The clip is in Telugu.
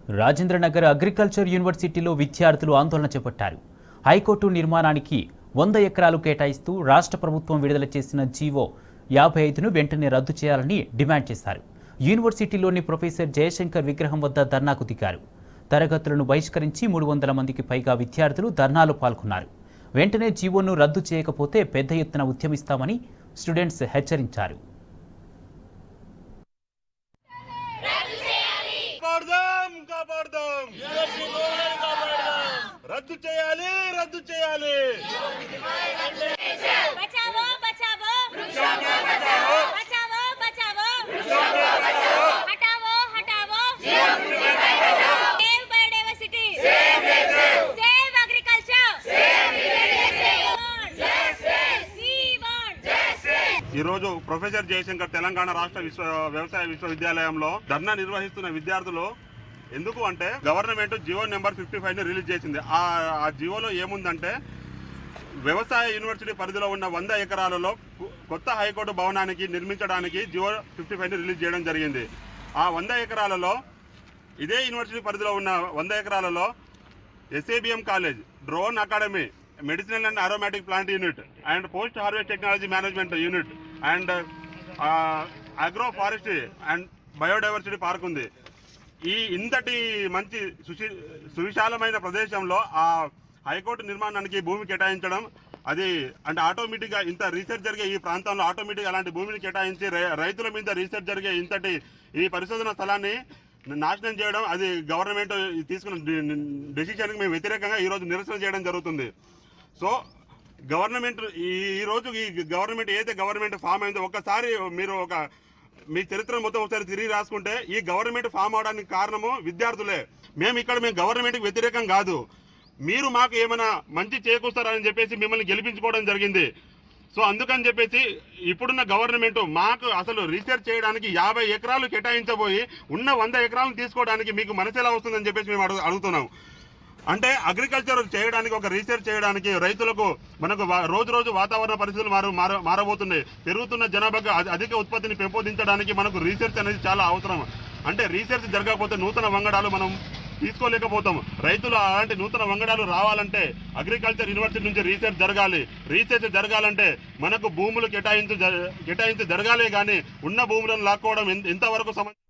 రాజేంద్రనగర్ అగ్రికల్చర్ యూనివర్సిటీలో విద్యార్థులు ఆందోళన చేపట్టారు హైకోర్టు నిర్మాణానికి వంద ఎకరాలు కేటాయిస్తూ రాష్ట్ర ప్రభుత్వం విడుదల చేసిన జీవో యాభై ఐదును వెంటనే రద్దు చేయాలని డిమాండ్ చేశారు యూనివర్సిటీలోని ప్రొఫెసర్ జయశంకర్ విగ్రహం వద్ద ధర్నాకు దిగారు తరగతులను బహిష్కరించి మూడు వందల మందికి పైగా విద్యార్థులు ధర్నాలో పాల్గొన్నారు వెంటనే జీవోను రద్దు చేయకపోతే పెద్ద ఎత్తున ఉద్యమిస్తామని స్టూడెంట్స్ హెచ్చరించారు కాపాడదాం కాపాడదాం రద్దు చేయాలి రద్దు చేయాలి बचाओ बचाओ बचाओ बचाओ बचाओ हटाओ हटाओ सेव बायोडाइवर्सिटी सेव एग्रीकल्चर ఈ రోజు ప్రొఫెసర్ జయశంకర్ తెలంగాణ రాష్ట్ర విశ్వ వ్యవసాయ విశ్వవిద్యాలయంలో ధర్నా నిర్వహిస్తున్న విద్యార్థులు ఎందుకు అంటే government GO number fifty five ని రిలీజ్ చేసింది ఆ ఆ జియోలో ఏముందంటే వ్యవసాయ యూనివర్సిటీ పరిధిలో ఉన్న వంద ఎకరాలలో కు- కొత్త హైకోర్టు భవనానికి నిర్మించడానికి జియో ఫిఫ్టీ ఫైవ్ ని రిలీజ్ చేయడం జరిగింది ఆ వంద ఎకరాలలో ఇదే యూనివర్సిటీ పరిధిలో ఉన్న వంద ఎకరాలలో SABM college drone academy medicinal and aromatic plant unit and post harvest technology management unit and agro forestry and biodiversity park ఉంది ఈ ఇంతటి మంచి సుశీ సువిశాలమైన ప్రదేశంలో ఆ హైకోర్టు నిర్మాణానికి భూమి కేటాయించడం అది అంటే ఆటోమేటిక్గా ఇంత రీసెర్చ్ జరిగే ఈ ప్రాంతంలో ఆటోమేటిక్గా అలాంటి భూమిని కేటాయించి రై- రైతుల మీద రీసెర్చ్ జరిగే ఇంతటి ఈ పరిశోధన స్థలాన్ని నాశనం చేయడం అది గవర్నమెంట్ తీసుకున్న డెసిషన్కి మేము వ్యతిరేకంగా ఈరోజు నిరసన చేయడం జరుగుతుంది సో గవర్నమెంట్ ఈ ఈ రోజు ఈ గవర్నమెంట్ ఏదైతే గవర్నమెంట్ ఫామ్ అయిందో ఒక్కసారి మీరు ఒక మీ చరిత్ర మొత్తం ఒకసారి తిరిగి రాసుకుంటే ఈ గవర్నమెంట్ ఫామ్ అవడానికి కారణము విద్యార్థులే మేము ఇక్కడ మేము గవర్నమెంట్కి వ్యతిరేకం కాదు మీరు మాకు ఏమైనా మంచి చేకూరుస్తారని చెప్పేసి మిమ్మల్ని గెలిపించుకోవడం జరిగింది సో అందుకని చెప్పేసి ఇప్పుడున్న గవర్నమెంట్ మాకు అసలు రీసెర్చ్ చేయడానికి యాభై ఎకరాలు కేటాయించబోయి ఉన్న వంద ఎకరాలను తీసుకోవడానికి మీకు మనసు ఎలా వస్తుందని చెప్పేసి మేము అడుగు అడుగుతున్నాం అంటే అగ్రికల్చర్ చేయడానికి ఒక రీసెర్చ్ చేయడానికి రైతులకు మనకు వా- రోజు రోజు వాతావరణ పరిస్థితులు మారు మార- మారబోతున్నాయి పెరుగుతున్న జనాభాకు అధి- అధిక ఉత్పత్తిని పెంపొందించడానికి మనకు రీసెర్చ్ అనేది చాలా అవసరం అంటే రీసెర్చ్ జరగకపోతే నూతన వంగడాలు మనం తీసుకోలేకపోతాం రైతులు అలాంటి నూతన వంగడాలు రావాలంటే అగ్రికల్చర్ యూనివర్సిటీ నుంచి రీసెర్చ్ జరగాలి రీసెర్చ్ జరగాలంటే మనకు భూములు కేటాయించి జ- కేటాయించి జరగాలి కానీ ఉన్న భూములను లాక్కోవడం ఎంత- ఎంతవరకు సమ